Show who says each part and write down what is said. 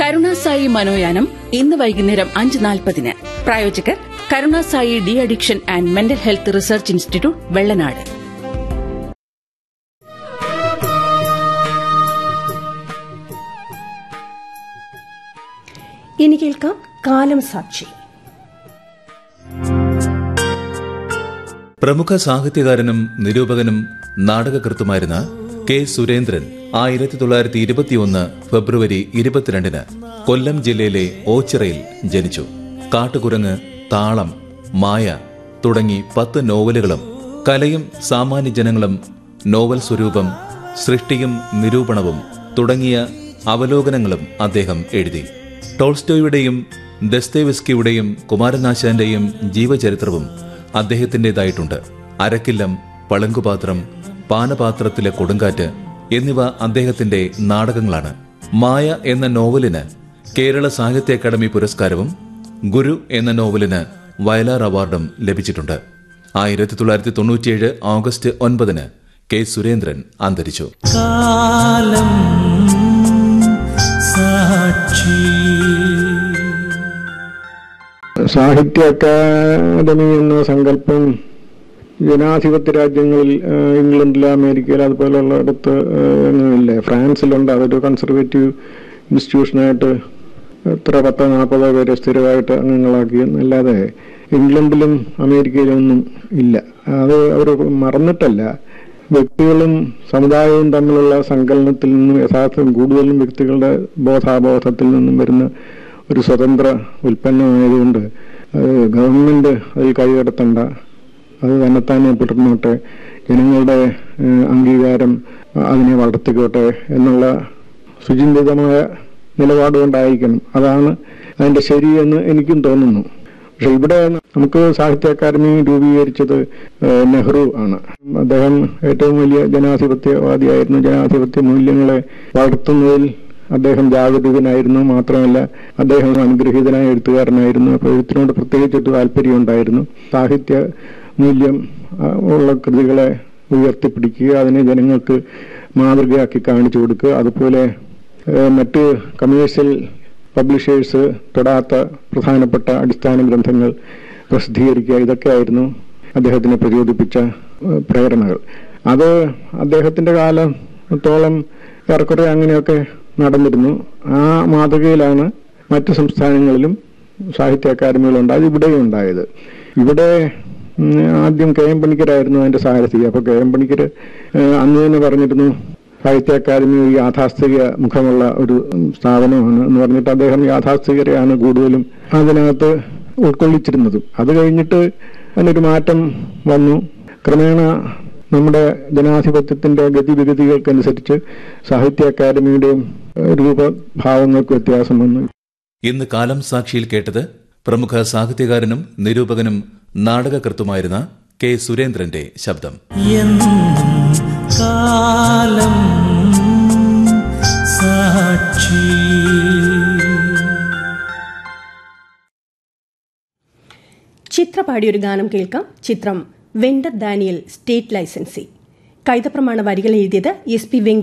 Speaker 1: കരുണാസായി മനോയാനം ഇന്ന് വൈകുന്നേരം അഞ്ച് നാൽപ്പതിന് പ്രായോജകർ Karunasai de addiction and mental health research institute Vellanad
Speaker 2: ഇനി കേൾക്കാം കാലം സാക്ഷി
Speaker 3: പ്രമുഖ സാഹിത്യകാരനും നിരൂപകനും നാടകകൃത്തുമായിരുന്ന കെ സുരേന്ദ്രൻ ആയിരത്തി തൊള്ളായിരത്തി ഇരുപത്തിയൊന്ന് ഫെബ്രുവരി ഇരുപത്തിരണ്ടിന് കൊല്ലം ജില്ലയിലെ ഓച്ചിറയിൽ ജനിച്ചു കാട്ടുകുരങ്ങ് താളം മായ തുടങ്ങി പത്ത് നോവലുകളും കലയും സാമാന്യ ജനങ്ങളും നോവൽ സ്വരൂപം സൃഷ്ടിയും നിരൂപണവും തുടങ്ങിയ അവലോകനങ്ങളും അദ്ദേഹം എഴുതി ടോൾസ്റ്റോയുടെയും ദസ്തേവിസ്കിയുടെയും കുമാരനാശാന്റെയും ജീവചരിത്രവും അദ്ദേഹത്തിൻ്റെതായിട്ടുണ്ട് അരക്കില്ലം പളുങ്കുപാത്രം പാനപാത്രത്തിലെ കൊടുങ്കാറ്റ് എന്നിവ അദ്ദേഹത്തിന്റെ നാടകങ്ങളാണ് മായ എന്ന നോവലിന് കേരള സാഹിത്യ അക്കാദമി പുരസ്കാരവും ഗുരു എന്ന നോവലിന് വയലാർ അവാർഡും ലഭിച്ചിട്ടുണ്ട് ആയിരത്തി തൊള്ളായിരത്തി തൊണ്ണൂറ്റിയേഴ് ഓഗസ്റ്റ് ഒൻപതിന് കെ സുരേന്ദ്രൻ അന്തരിച്ചു
Speaker 4: കാലം സാക്ഷി
Speaker 5: സാഹിത്യ അക്കാദമി എന്ന സങ്കല്പം ജനാധിപത്യ രാജ്യങ്ങളിൽ ആ, ഇംഗ്ലണ്ടിൽ അമേരിക്കയിൽ അതുപോലെയുള്ളിടത്ത് ആ, ഒന്നുമില്ല ഫ്രാൻസിലുണ്ട് അതൊരു കൺസർവേറ്റീവ് ഇൻസ്റ്റിറ്റ്യൂഷനായിട്ട് എത്ര പത്തോ നാൽപ്പതോ പേരെ സ്ഥിരമായിട്ട് അംഗങ്ങളാക്കി അല്ലാതെ ഇംഗ്ലണ്ടിലും അമേരിക്കയിലും ഒന്നും ഇല്ല അത് അവർ മറന്നിട്ടല്ല വ്യക്തികളും സമുദായവും തമ്മിലുള്ള സങ്കലനത്തിൽ നിന്നും യഥാർത്ഥം കൂടുതലും വ്യക്തികളുടെ ബോധാബോധത്തിൽ നിന്നും വരുന്ന ഒരു സ്വതന്ത്ര ഉൽപ്പന്നമായതുകൊണ്ട് അത് ഗവൺമെന്റ് അതിൽ കൈകടത്തണ്ട അത് തന്നെത്താനെ തുടർന്നോട്ടെ ജനങ്ങളുടെ ഏഹ്, അംഗീകാരം അതിനെ വളർത്തിക്കോട്ടെ എന്നുള്ള സുചിന്തിതമായ നിലപാട് കൊണ്ടായിരിക്കണം അതാണ് അതിന്റെ ശരിയെന്ന് എനിക്കും തോന്നുന്നു പക്ഷെ ഇവിടെ നമുക്ക് സാഹിത്യ അക്കാദമി രൂപീകരിച്ചത് ഏഹ്, നെഹ്റു ആണ് അദ്ദേഹം ഏറ്റവും വലിയ ജനാധിപത്യവാദിയായിരുന്നു ജനാധിപത്യ മൂല്യങ്ങളെ വളർത്തുന്നതിൽ അദ്ദേഹം ജാഗരൂകനായിരുന്നു മാത്രമല്ല അദ്ദേഹം അനുഗ്രഹീതനായ എഴുത്തുകാരനായിരുന്നു അപ്പോൾ എഴുത്തിനോട് പ്രത്യേകിച്ചിട്ട് താല്പര്യം ഉണ്ടായിരുന്നു സാഹിത്യ മൂല്യം ആ, ഉള്ള കൃതികളെ ഉയർത്തിപ്പിടിക്കുക അതിനെ ജനങ്ങൾക്ക് മാതൃകയാക്കി കാണിച്ചു കൊടുക്കുക അതുപോലെ ഏഹ്, മറ്റ് കമേഴ്ഷ്യൽ പബ്ലിഷേഴ്സ് തൊടാത്ത പ്രധാനപ്പെട്ട അടിസ്ഥാന ഗ്രന്ഥങ്ങൾ പ്രസിദ്ധീകരിക്കുക ഇതൊക്കെയായിരുന്നു അദ്ദേഹത്തിനെ പ്രചോദിപ്പിച്ച ഏഹ്, പ്രേരണകൾ അത് അദ്ദേഹത്തിന്റെ കാലത്തോളം ഏറെക്കുറെ അങ്ങനെയൊക്കെ നടന്നിരുന്നു ആ മാതൃകയിലാണ് മറ്റു സംസ്ഥാനങ്ങളിലും സാഹിത്യ അക്കാദമികളുണ്ട് അത് ഇവിടെയും ഉണ്ടായത് ഇവിടെ ഉം, ആദ്യം കെ എം പണിക്കരായിരുന്നു അതിന്റെ സാരഥി അപ്പൊ കെ എം പണിക്കർ ഏഹ്, അന്ന് തന്നെ പറഞ്ഞിരുന്നു സാഹിത്യ അക്കാദമി ഒരു യാഥാസ്ഥിക മുഖമുള്ള ഒരു ഉം, സ്ഥാപനമാണ് എന്ന് പറഞ്ഞിട്ട് അദ്ദേഹം യാഥാസ്ഥികരെയാണ് കൂടുതലും അതിനകത്ത് ഉൾക്കൊള്ളിച്ചിരുന്നതും അത് കഴിഞ്ഞിട്ട് അതിനൊരു മാറ്റം വന്നു ക്രമേണ നമ്മുടെ ജനാധിപത്യത്തിന്റെ ഗതിവിഗതികൾക്കനുസരിച്ച് സാഹിത്യ അക്കാദമിയുടെയും ഏഹ്, രൂപഭാവങ്ങൾക്ക് വ്യത്യാസം വന്നു
Speaker 3: ഇന്ന് കാലം സാക്ഷിയിൽ കേട്ടത് പ്രമുഖ സാഹിത്യകാരനും നിരൂപകനും നാടകകൃത്തുമായിരുന്ന കെ സുരേന്ദ്രന്റെ ശബ്ദം
Speaker 4: എന്നും കാലം സാക്ഷി
Speaker 2: ചിത്ര പാടിയൊരു ഗാനം കേൾക്കാം ചിത്രം വെണ്ടർ ദാനിയൽ സ്റ്റേറ്റ് ലൈസൻസി കൈതപ്രമാണ വരികൾ എഴുതിയത് എസ് പി വെങ്കട